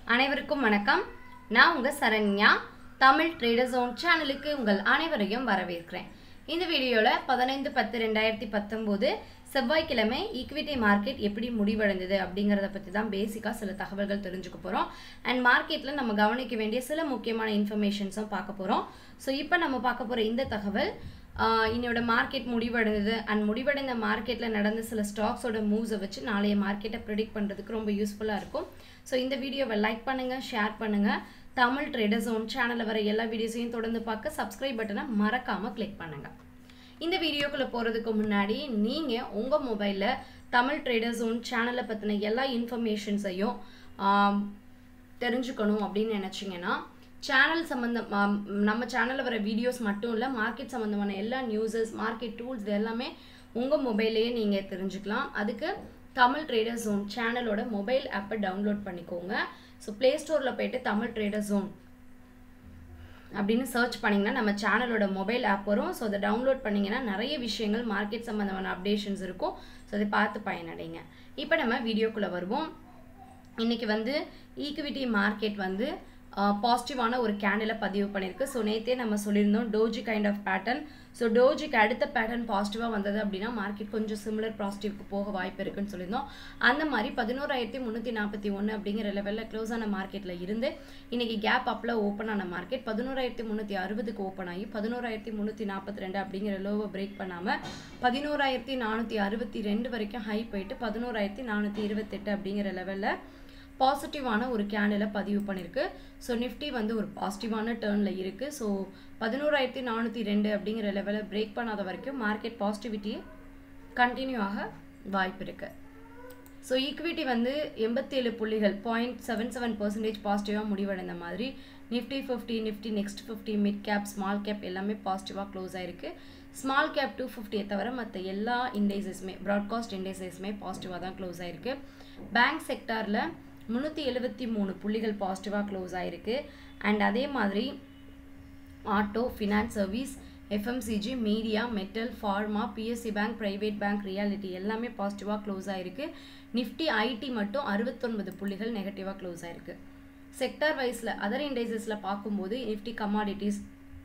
அனைவருக்கும் வணக்கம் நான் உங்கள் சரண்யா தமிழ் ட்ரேடர் ஜோன் சேனலுக்கு உங்கள் அனைவரையும் வரவேற்கிறேன் இந்த வீடியோவில் பதினைந்து பத்து ரெண்டாயிரத்தி பத்தொம்போது செவ்வாய்க்கிழமை ஈக்விட்டி மார்க்கெட் எப்படி முடிவடைந்தது அப்படிங்கிறத பற்றி தான் பேசிக்காக சில தகவல்கள் தெரிஞ்சுக்க போகிறோம் அண்ட் மார்க்கெட்டில் நம்ம கவனிக்க வேண்டிய சில முக்கியமான இன்ஃபர்மேஷன்ஸும் பார்க்க போகிறோம் ஸோ இப்போ நம்ம பார்க்க போகிற இந்த தகவல் ஆஹ் இன்னையோட மார்க்கெட் முடிவடைந்தது அண்ட் முடிவடைந்த மார்க்கெட்டில் நடந்த சில ஸ்டாக்ஸோட மூவ்ஸை வச்சு நாளைய மார்க்கெட்டை ப்ரிடிக்ட் பண்ணுறதுக்கு ரொம்ப யூஸ்ஃபுல்லாக இருக்கும் ஸோ இந்த வீடியோவை லைக் பண்ணுங்கள் ஷேர் பண்ணுங்கள் தமிழ் ட்ரேடர் ஜோன் சேனலில் வர எல்லா வீடியோஸையும் தொடர்ந்து பார்க்க சப்ஸ்கிரைப் பட்டனை மறக்காமல் கிளிக் பண்ணுங்கள் இந்த வீடியோக்குள்ளே போகிறதுக்கு முன்னாடி நீங்கள் உங்கள் மொபைலில் தமிழ் ட்ரேடர் ஜோன் சேனலை பற்றின எல்லா இன்ஃபர்மேஷன்ஸையும் தெரிஞ்சுக்கணும் அப்படின்னு நினச்சிங்கன்னா சேனல் சம்மந்தம் ஆம், நம்ம சேனலில் வர வீடியோஸ் மட்டும் இல்லை மார்க்கெட் சம்மந்தமான எல்லா நியூஸஸ் மார்க்கெட் டூல்ஸ் இது எல்லாமே உங்கள் மொபைல்லையே நீங்கள் தெரிஞ்சுக்கலாம் அதுக்கு தமிழ் ட்ரேடர் ஜோன் சேனலோட மொபைல் ஆப்பை டவுன்லோட் பண்ணிக்கோங்க ஸோ ப்ளே ஸ்டோரில் போயிட்டு தமிழ் ட்ரேடர் ஜோன் அப்படின்னு சர்ச் பண்ணிங்கன்னா நம்ம சேனலோட மொபைல் ஆப் வரும் ஸோ அதை டவுன்லோட் பண்ணிங்கன்னா நிறைய விஷயங்கள் மார்க்கெட் சம்மந்தமான அப்டேஷன்ஸ் இருக்கும் ஸோ அதை பார்த்து பயனடைங்க இப்போ நம்ம வீடியோக்குள்ளே வருவோம் இன்றைக்கி வந்து ஈக்விட்டி மார்க்கெட் வந்து பாசிட்டிவான ஒரு கேண்டில் பதிவு பண்ணியிருக்கு ஸோ நேற்றே நம்ம சொல்லியிருந்தோம் doji kind of pattern so டோஜிக்கு அடுத்த பேட்டர்ன் பாசிட்டிவாக வந்தது அப்படின்னா மார்க்கெட் கொஞ்சம் சிமிலர் பாசிட்டிவ்க்கு போக வாய்ப்பு இருக்குன்னு சொல்லியிருந்தோம் அந்த மாதிரி பதினோராயிரத்தி முந்நூற்றி நாற்பத்தி ஒன்று அப்படிங்கிற லெவலில் க்ளோஸ் ஆன மார்க்கெட்டில் இருந்து இன்றைக்கி கேப் அப்பில் ஓப்பன் ஆன மார்க்கெட் பதினோராயிரத்தி முந்நூற்றி அறுபதுக்கு ஓப்பன் ஆகி பதினோராயிரத்தி முந்நூற்றி நாற்பத்தி ரெண்டு அப்படிங்கிற லோவை பிரேக் பண்ணாமல் பதினோராயிரத்தி நானூற்றி அறுபத்தி ரெண்டு வரைக்கும் ஹை போயிட்டு பதினோராயிரத்தி நானூற்றி இருபத்தெட்டு அப்படிங்கிற லெவலில் பாசிட்டிவான ஒரு கேண்டில் பதிவு பண்ணியிருக்கு ஸோ நிஃப்டி வந்து ஒரு பாசிட்டிவான டேர்னில் இருக்குது ஸோ பதினோராயிரத்தி நானூற்றி ரெண்டு அப்படிங்கிற லெவலில் பிரேக் பண்ணாத வரைக்கும் மார்க்கெட் பாசிட்டிவிட்டி கண்டினியூ ஆக வாய்ப்பு இருக்குது ஸோ ஈக்விட்டி வந்து எண்பத்தேழு புள்ளிகள் பாயிண்ட் செவன் செவன் பர்சன்டேஜ் பாசிட்டிவாக முடிவடைந்த மாதிரி Nifty fifty Nifty next fifty mid cap small cap எல்லாமே பாசிட்டிவாக க்ளோஸ் ஆயிருக்கு ஸ்மால் கேப் டூ ஃபிஃப்டியை தவிர மற்ற எல்லா இண்டெக்ஸஸுமே ப்ராட்காஸ்ட் இண்டெக்ஸஸுமே பாசிட்டிவாக தான் க்ளோஸ் ஆயிருக்கு பேங்க் செக்டாரில் முந்நூற்றி எழுபத்தி மூணு புள்ளிகள் பாசிட்டிவாக க்ளோஸ் ஆயிருக்கு அண்ட் அதே மாதிரி auto finance service FMCG media metal pharma PSC bank private bank realty எல்லாமே பாசிட்டிவாக க்ளோஸ் ஆயிருக்கு நிஃப்டி ஐடி மட்டும் அறுபத்தொன்பது புள்ளிகள் நெகட்டிவாக க்ளோஸ் ஆயிருக்கு செக்டார் வைஸில் அதர் இண்டெக்ஸஸில் பார்க்கும்போது Nifty commodities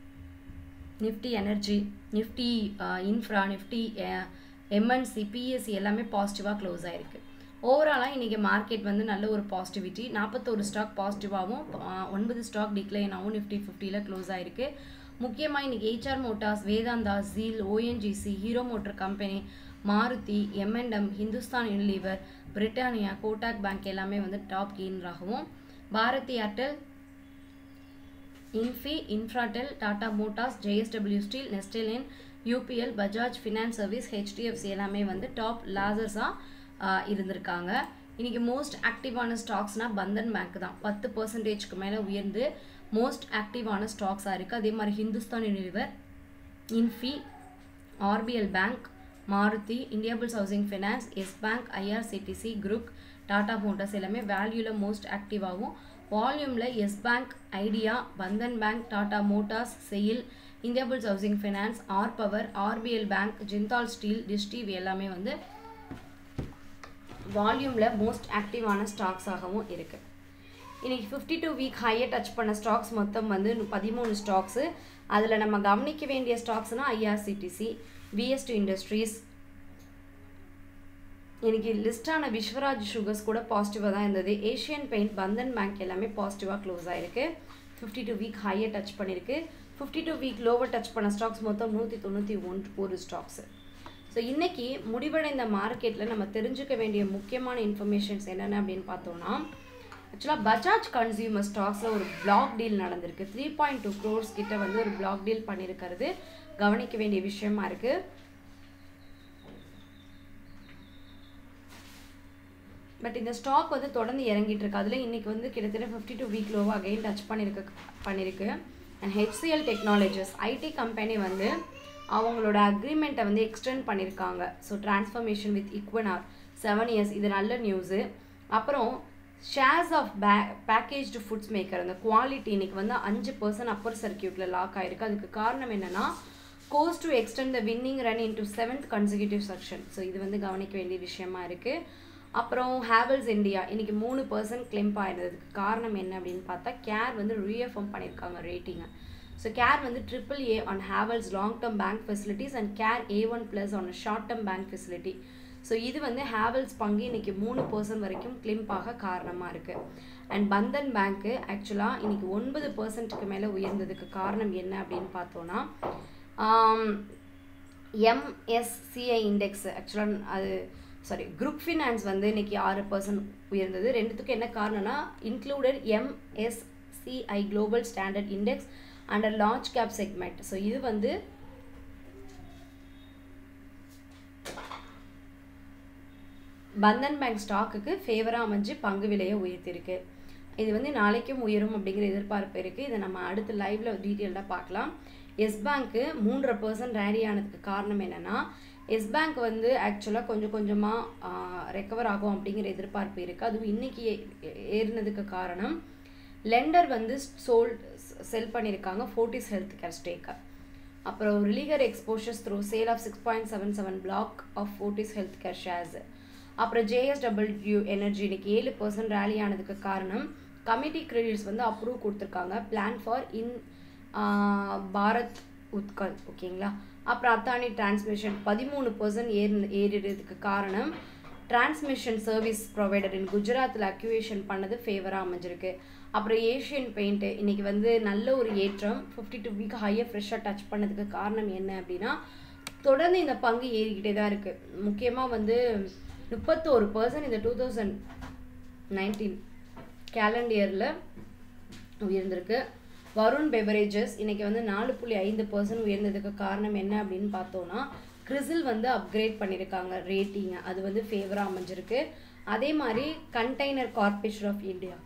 Nifty energy Nifty infra Nifty MNC PSC எல்லாமே பாசிட்டிவாக க்ளோஸ் ஆயிருக்கு ஓவராலாக இன்றைக்கி மார்க்கெட் வந்து நல்ல ஒரு பாசிட்டிவிட்டி நாற்பத்தோரு ஸ்டாக் பாசிட்டிவாகவும் ஒன்பது ஸ்டாக் டிக்ளைனாகவும் நிஃப்டி ஃபிஃப்டியில் க்ளோஸ் ஆயிருக்கு முக்கியமாக இன்றைக்கி ஹெச்ஆர் மோட்டார்ஸ் வேதாந்தா ஜீல் ONGC Hero motor company Maruti MNM Hindustan Unilever Britannia Kotak bank எல்லாமே வந்து டாப் கெயினராகவும் பாரதி ஏர்டெல் இன்ஃபி Infratel Tata motors JSW steel நெஸ்டெலின் UPL Bajaj finance service HDFC எல்லாமே வந்து டாப் லாசர்ஸாக இருந்திருக்காங்க இன்றைக்கி மோஸ்ட் ஆக்டிவான ஸ்டாக்ஸ்னால் பந்தன் பேங்க் தான் பத்து பர்சன்டேஜ்க்கு மேலே உயர்ந்து மோஸ்ட் ஆக்டிவான ஸ்டாக்ஸாக இருக்குது அதே மாதிரி Hindustan Unilever Infy RBL bank Maruti Indiabulls housing finance Yes bank IRCTC group Tata motors எல்லாமே வேல்யூவில் மோஸ்ட் ஆக்டிவாகவும் வால்யூமில் Yes bank Idea Bandhan bank Tata motors SAIL Indiabulls housing finance R power RBL bank Jindal steel டிஸ்டிவ் எல்லாமே வந்து வால்யூமில் மோஸ்ட் ஆக்டிவான ஸ்டாக்ஸாகவும் இருக்குது இன்றைக்கி ஃபிஃப்டி டூ வீக் ஹையை டச் பண்ண ஸ்டாக்ஸ் மொத்தம் வந்து பதிமூணு ஸ்டாக்ஸு அதில் நம்ம கவனிக்க வேண்டிய ஸ்டாக்ஸ்னால் ஐஆர்சிடிசி விஎஸ்டி இண்டஸ்ட்ரீஸ் இன்னைக்கு லிஸ்டான விஸ்வராஜ் சுகர்ஸ் கூட பாசிட்டிவாக தான் இருந்தது ஏஷியன் பெயிண்ட் பந்தன் பேங்க் எல்லாமே பாசிட்டிவாக க்ளோஸ் ஆயிருக்கு ஃபிஃப்டி டூ வீக் ஹையை டச் பண்ணியிருக்கு fifty two week lower touch பண்ண ஸ்டாக்ஸ் மொத்தம் நூற்றி தொண்ணூற்றி ஒன்று ஒரு ஸ்டாக்ஸு ஸோ இன்றைக்கி முடிவடைந்த மார்க்கெட்டில் நம்ம தெரிஞ்சுக்க வேண்டிய முக்கியமான இன்ஃபர்மேஷன்ஸ் என்னென்ன அப்படின்னு பார்த்தோம்னா ஆக்சுவலாக பஜாஜ் கன்சியூமர் ஸ்டாக்ஸில் ஒரு பிளாக் டீல் நடந்திருக்கு த்ரீ பாயிண்ட் டூ க்ரோர்ஸ் கிட்ட வந்து ஒரு பிளாக் டீல் பண்ணியிருக்கிறது கவனிக்க வேண்டிய விஷயமா இருக்குது பட் இந்த ஸ்டாக் வந்து தொடர்ந்து இறங்கிட்டு இருக்கு அதில் இன்றைக்கி வந்து கிட்டத்தட்ட ஃபிஃப்டி டூ வீக் லோவாக அகைன் டச் பண்ணியிருக்கு பண்ணியிருக்கு and HCL technologies IT company வந்து அவங்களோட அக்ரிமெண்ட்டை வந்து எக்ஸ்டெண்ட் பண்ணியிருக்காங்க so transformation with Equinor seven years இது நல்ல நியூஸு அப்புறம் ஷேர்ஸ் ஆஃப் பே பேக்கேஜ்டு ஃபுட்ஸ் மேக்கர் அந்த குவாலிட்டி இன்னைக்கு வந்து அஞ்சு பர்சன்ட் அப்பர் சர்க்கியூட்டில் லாக் ஆயிருக்கு அதுக்கு காரணம் என்னென்னா goes to extend the winning run in to seventh consecutive session so இது வந்து கவனிக்க வேண்டிய விஷயமா இருக்குது அப்புறம் ஹேவல்ஸ் இந்தியா இன்னைக்கு மூணு பர்சன்ட் கிளிம்ப் ஆயிருந்ததுக்கு காரணம் என்ன அப்படின்னு பார்த்தா கேர் வந்து ரீஎஃபர்ம் பண்ணியிருக்காங்க ரேட்டிங்கை ஸோ கேர் வந்து triple A on Havells long term bank facilities and CARE A one plus on short term bank facility so இது வந்து ஹேவல்ஸ் பங்கு இன்னைக்கு மூணு பர்சன்ட் வரைக்கும் கிளிம்ப் ஆக காரணமாக இருக்குது அண்ட் பந்தன் பேங்க்கு ஆக்சுவலாக இன்னைக்கு ஒன்பது பர்சன்ட்டுக்கு மேலே உயர்ந்ததுக்கு காரணம் என்ன அப்படின்னு பார்த்தோன்னா எம்எஸ்சிஐ இண்டெக்ஸ் ஆக்சுவலாக அது சாரி குரூப் ஃபினான்ஸ் வந்து இன்னைக்கு ஆறு பர்சன்ட் உயர்ந்தது ரெண்டுத்துக்கும் என்ன காரணம்னா included MSCI global standard index under large cap segment so இது வந்து பந்தன் பேங்க் ஸ்டாக்குக்கு ஃபேவராக அமைஞ்சு பங்கு விலையை உயர்த்திருக்கு இது வந்து நாளைக்கும் உயரும் அப்படிங்கிற எதிர்பார்ப்பு இருக்குது இதை நம்ம அடுத்த லைவ்ல டீட்டெயில்டாக பார்க்கலாம் எஸ் பேங்க்கு மூன்றரை பர்சன்ட் ரேலி ஆனதுக்கு காரணம் என்னென்னா எஸ் பேங்க் வந்து ஆக்சுவலாக கொஞ்சம் கொஞ்சமாக ரெக்கவர் ஆகும் அப்படிங்கிற எதிர்பார்ப்பு இருக்குது அதுவும் இன்னைக்கு ஏறினதுக்கு காரணம் லெண்டர் வந்து சோல்ட் செல் பண்ணியிருக்காங்க ஃபோர்டிஸ் ஹெல்த் கேர் ஸ்டேக்கை அப்புறம் Religare exposures through sale of six point seven seven block of Fortis health care shares அப்புறம் ஜேஎஸ்டபிள்யூ எனர்ஜி இன்னைக்கு ஏழு பர்சன்ட் ரேலி ஆனதுக்கு காரணம் கமிட்டி கிரெடிட்ஸ் வந்து அப்ரூவ் கொடுத்துருக்காங்க plan for in Bharat Utkal ஓகேங்களா அப்புறம் அத்தானி டிரான்ஸ்மிஷன் பதிமூணு பர்சன்ட் ஏறி ஏறிடுறதுக்கு காரணம் டிரான்ஸ்மிஷன் சர்வீஸ் ப்ரொவைடர் இன் குஜராத்தில் அக்யூவேஷன் பண்ணது ஃபேவராக அமைஞ்சிருக்கு அப்புறம் ஏஷியன் பெயிண்ட்டு இன்றைக்கி வந்து நல்ல ஒரு ஏற்றம் ஃபிஃப்டி டூ வீக் ஹையர் ஃப்ரெஷ்ஷாக டச் பண்ணதுக்கு காரணம் என்ன அப்படின்னா தொடர்ந்து இந்த பங்கு ஏறிக்கிட்டே தான் இருக்குது முக்கியமாக வந்து முப்பத்தோரு பர்சன்ட் இந்த டூ தௌசண்ட் நைன்டீன் கேலண்டர் இயரில் உயர்ந்திருக்கு வருண் பெவரேஜஸ் இன்னைக்கு வந்து நாலு புள்ளி ஐந்து பர்சன்ட் உயர்ந்ததுக்கு காரணம் என்ன அப்படின்னு பார்த்தோன்னா கிறிசில் வந்து அப்கிரேட் பண்ணியிருக்காங்க ரேட்டிங்கை அது வந்து ஃபேவராக அமைஞ்சிருக்கு அதே மாதிரி container corporation of India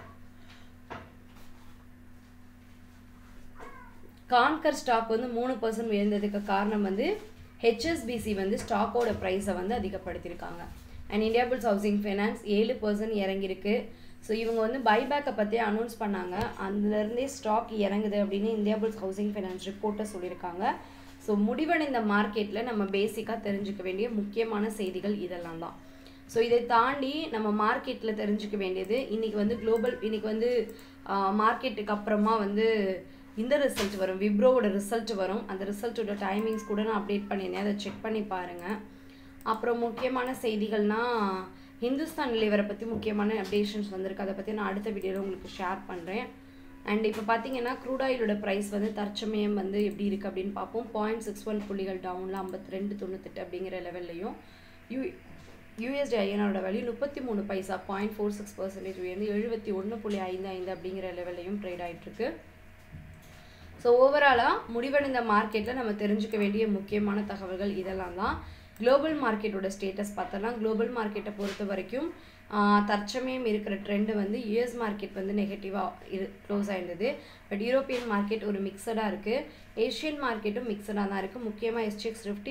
Concor stock வந்து மூணு பர்சன்ட் உயர்ந்ததுக்கு காரணம் வந்து ஹெச்எஸ்பிசி வந்து ஸ்டாக்கோட ப்ரைஸை வந்து அதிகப்படுத்தியிருக்காங்க and Indiabulls housing finance ஏழு பர்சன்ட் இறங்கியிருக்கு ஸோ இவங்க வந்து பைபேக்கை பற்றி அனௌன்ஸ் பண்ணாங்க அதுலேருந்தே ஸ்டாக் இறங்குது அப்படின்னு இந்தியா புல்ஸ் ஹவுசிங் ஃபைனான்ஸ் ரிப்போர்ட்டை சொல்லியிருக்காங்க ஸோ முடிவடைந்த மார்க்கெட்டில் நம்ம பேசிக்காக தெரிஞ்சுக்க வேண்டிய முக்கியமான செய்திகள் இதெல்லாம் தான் ஸோ இதை தாண்டி நம்ம மார்க்கெட்டில் தெரிஞ்சுக்க வேண்டியது இன்றைக்கி வந்து குளோபல் இன்றைக்கி வந்து மார்க்கெட்டுக்கு அப்புறமா வந்து இந்த ரிசல்ட் வரும் விப்ரோவோட ரிசல்ட் வரும் அந்த ரிசல்ட்டோட டைமிங்ஸ் கூட நான் அப்டேட் பண்ணியிருந்தேன் அதை செக் பண்ணி பாருங்கள் அப்புறம் முக்கியமான செய்திகள்னால் ஹிந்துஸ்தான் லிவரை பற்றி முக்கியமான அப்டேஷன்ஸ் வந்திருக்கு அதை பற்றி நான் அடுத்த வீடியோவில் உங்களுக்கு ஷேர் பண்ணுறேன் அண்ட் இப்போ பார்த்தீங்கன்னா க்ரூட் ஆயிலோட ப்ரைஸ் வந்து தற்சமயம் வந்து எப்படி இருக்குது அப்படின்னு பார்ப்போம் பாயிண்ட் சிக்ஸ் ஒன் புள்ளிகள் டவுனில் ஐம்பத்தி ரெண்டு தொண்ணூத்தெட்டு அப்படிங்கிற லெவல்லையும் யூ யூஎஸ்டி ஐஎனோட வேல்யூ முப்பத்தி மூணு paisa point four six percentage உயர்ந்து எழுபத்தி ஒன்று புள்ளி ஐந்து ஐந்து அப்படிங்கிற லெவல்லையும் ட்ரேட் ஆகிட்டுருக்கு ஸோ ஓவராலாக முடிவடைந்த மார்க்கெட்டில் நம்ம தெரிஞ்சுக்க வேண்டிய முக்கியமான தகவல்கள் இதெல்லாம் தான் குளோபல் மார்க்கெட்டோட ஸ்டேட்டஸ் பார்த்தோன்னா குளோபல் மார்க்கெட்டை பொறுத்த வரைக்கும் தற்சமயம் இருக்கிற ட்ரெண்டு வந்து யூஎஸ் மார்க்கெட் வந்து நெகட்டிவாக இரு க்ளோஸ் ஆயிருந்தது பட் யூரோப்பியன் மார்க்கெட் ஒரு மிக்சடாக இருக்குது ஏஷியன் மார்க்கெட்டும் மிக்சடாக தான் இருக்குது முக்கியமாக எஸ்டிஎக்ஸ் ஃபிஃப்டி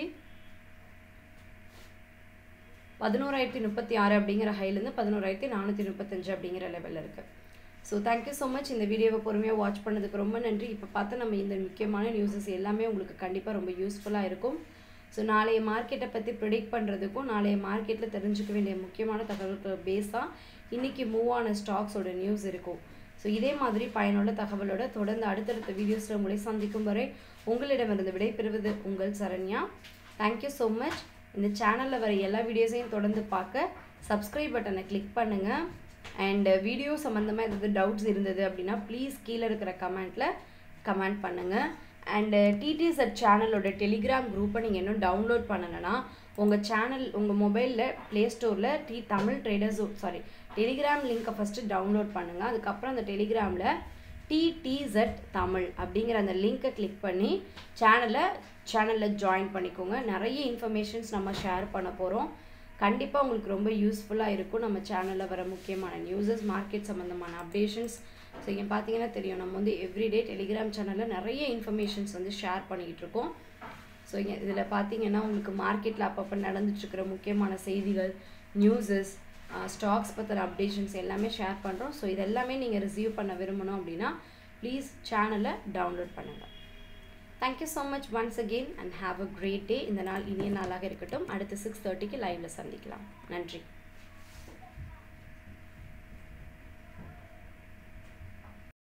பதினோராயிரத்தி முப்பத்தி ஆறு அப்படிங்கிற ஹைலேருந்து பதினோராயிரத்தி நானூற்றி முப்பத்தஞ்சு அப்படிங்கிற லெவலில் இருக்குது ஸோ தேங்க்யூ ஸோ மச் இந்த வீடியோவை பொறுமையாக வாட்ச் பண்ணதுக்கு ரொம்ப நன்றி இப்போ பார்த்தா நம்ம இந்த முக்கியமான நியூஸஸ் எல்லாமே உங்களுக்கு கண்டிப்பாக ரொம்ப யூஸ்ஃபுல்லாக இருக்கும் ஸோ நாளைய மார்க்கெட்டை பற்றி ப்ரிடிக்ட் பண்ணுறதுக்கும் நாளைய மார்க்கெட்டில் தெரிஞ்சுக்க வேண்டிய முக்கியமான தகவல்கள் பேஸாக இன்றைக்கி மூவ் ஆன ஸ்டாக்ஸோட நியூஸ் இருக்கும் ஸோ இதே மாதிரி பயனுள்ள தகவலோட தொடர்ந்து அடுத்தடுத்த வீடியோஸில் உங்களை சந்திக்கும் வரை உங்களிடமிருந்து விடைபெறுவது உங்கள் சரண்யா தேங்க்யூ ஸோ மச் இந்த சேனலில் வர எல்லா வீடியோஸையும் தொடர்ந்து பார்க்க சப்ஸ்கிரைப் பட்டனை கிளிக் பண்ணுங்கள் அண்ட் வீடியோ சம்மந்தமாக ஏதாவது டவுட்ஸ் இருந்தது அப்படின்னா ப்ளீஸ் கீழே இருக்கிற கமெண்ட்டில் கமெண்ட் பண்ணுங்கள் அண்டு டிடிசெட் சேனலோட டெலிகிராம் குரூப்பை நீங்கள் இன்னும் டவுன்லோட் பண்ணலைன்னா உங்கள் சேனல் உங்கள் மொபைலில் ப்ளே ஸ்டோரில் டி தமிழ் ட்ரேடர்ஸ் சாரி டெலிகிராம் லிங்க்கை ஃபஸ்ட்டு டவுன்லோட் பண்ணுங்கள் அதுக்கப்புறம் அந்த டெலிகிராமில் டிடிசெட் தமிழ் அப்படிங்கிற அந்த லிங்க்கை கிளிக் பண்ணி சேனலை சேனலில் ஜாயின் பண்ணிக்கோங்க நிறைய இன்ஃபர்மேஷன்ஸ் நம்ம ஷேர் பண்ண போகிறோம் கண்டிப்பாக உங்களுக்கு ரொம்ப யூஸ்ஃபுல்லாக இருக்கும் நம்ம சேனலில் வர முக்கியமான நியூஸஸ் மார்க்கெட் சம்மந்தமான அப்டேஷன்ஸ் ஸோ இங்கே பார்த்தீங்கன்னா தெரியும் நம்ம வந்து எவ்ரிடே டெலிகிராம் சேனலில் நிறைய இன்ஃபர்மேஷன்ஸ் வந்து ஷேர் பண்ணிக்கிட்டு இருக்கோம் ஸோ இங்கே இதில் பார்த்தீங்கன்னா உங்களுக்கு மார்க்கெட்டில் அப்பப்போ நடந்துட்டுருக்கிற முக்கியமான செய்திகள் நியூஸஸ் ஸ்டாக்ஸ் பற்றின அப்டேஷன்ஸ் எல்லாமே ஷேர் பண்ணுறோம் ஸோ இது எல்லாமே நீங்கள் ரிசீவ் பண்ண விரும்பணும் அப்படின்னா ப்ளீஸ் சேனலை டவுன்லோட் பண்ணுங்கள் thank you so much once again and have a great day இந்த நாள் இனிய நாளாக இருக்கட்டும் அடுத்து சிக்ஸ் தேர்ட்டிக்கு லைவில் சந்திக்கலாம் நன்றி